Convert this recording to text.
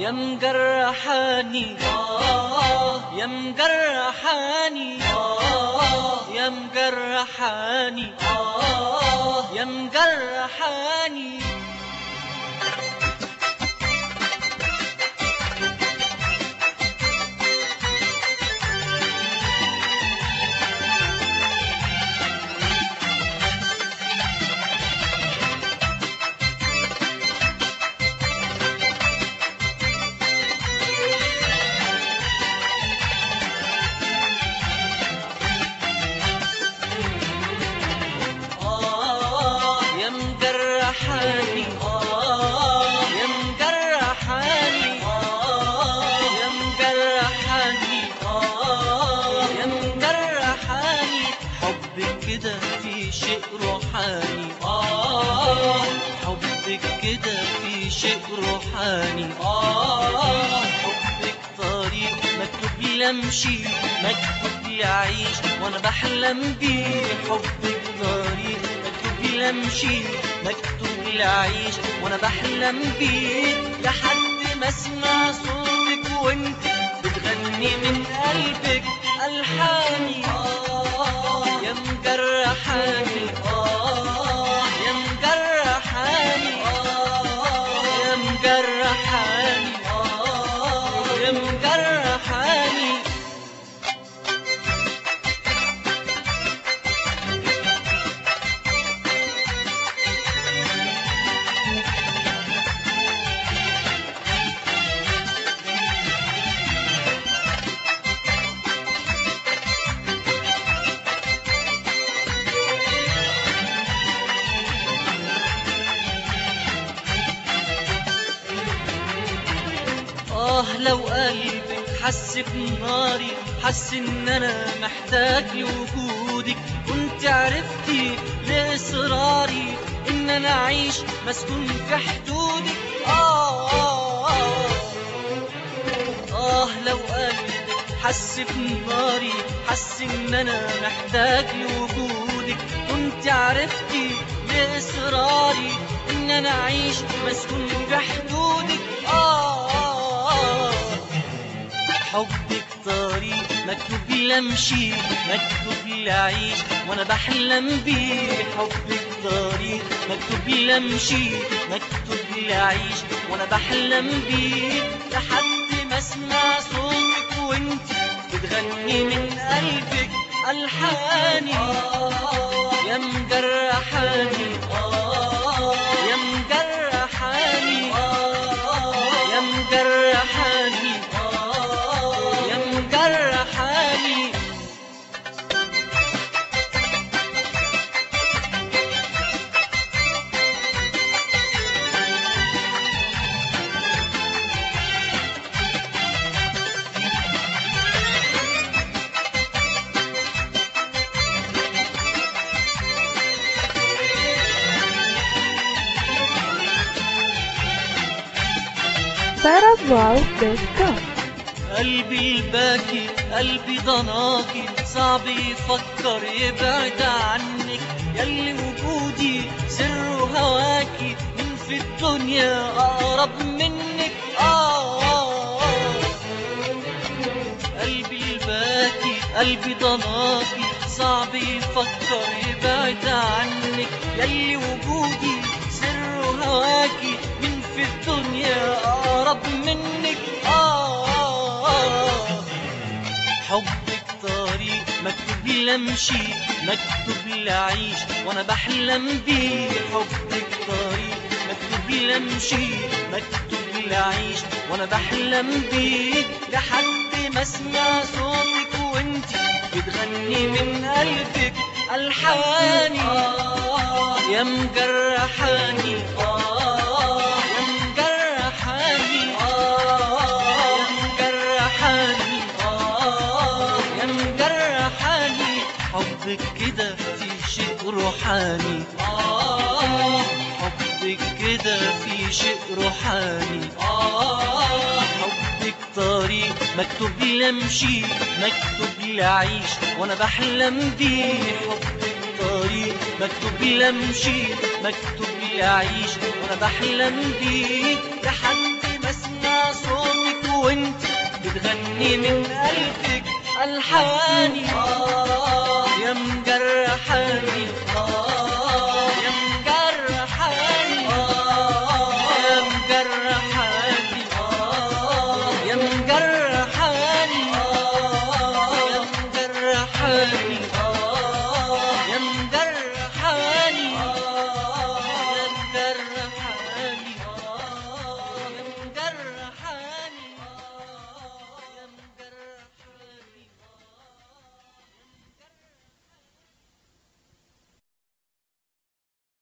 يا مجرحاني آه يا مجرحاني آه يا مجرحاني آه يا مجرحاني آه يا مجرحاني آه يا مجرحاني آه يا مجرحاني آه يا مجرحاني حبك كده في شيء روحاني آه حبك كده في شيء روحاني آه حبك طريق مكتوب لي امشي مكتوب لي اعيش وانا بحلم بيه حبك طريق مكتوب لي امشي مكتوب لي اعيش وانا بحلم بيه لحد ما اسمع صوتك وانت بتغني من قلبك الحاني آه يا مجرحاني آه يا مجرحاني آه يا مجرحاني آه يا مجرحاني آه لو قلبك حس بناري حس إن أنا محتاج لوجودك كنت عرفتي لإصراري إن أنا أعيش مسكون في حدودك آه آه آه آه لو قلبك حس بناري حس إن أنا محتاج لوجودك كنت عرفتي لإصراري إن أنا أعيش مسكون في حدودك آه آه آه حبك طريق مكتوب لي امشي مكتوب لي اعيش وانا بحلم بيه حبك طريق مكتوب لي امشي مكتوب لي اعيش وانا بحلم بيه لحد ما اسمع صوتك وانت بتغني من قلبك الحاني يا مجرحاني يا مجرحاني يا مجرحاني يا مجرحاني sarahwow.com قلبي الباكي قلبي ضناكي صعب يفكر يبعد عنك يلي وجودي سر هواكي مين في الدنيا أقرب منك آه, آه, آه قلبي الباكي قلبي ضناكي صعب يفكر يبعد عنك يلي وجودي سر هواكي مين في الدنيا أقرب منك آه, آه, آه حبك طريق مكتوب لي امشي مكتوب لي اعيش وانا بحلم بيه حبك طريق مكتوب لي امشي مكتوب لي اعيش وانا بحلم بيه لحد ما اسمع صوتك وانت بتغني من قلبك الحاني يا مجرحاني يا مجرحاني يا مجرحاني يا مجرحاني حبك كده في شيء روحاني حبك كده في شيء روحاني حبك طريق مكتوب لي امشي مكتوب لي اعيش وانا بحلم بيه حبك طريق مكتوب لي امشي مكتوب لي اعيش وانا بحلم بيه لحد ما اسمع بسمع صوتك وانت بتغني من قلبك ألحاني يا مجرحاني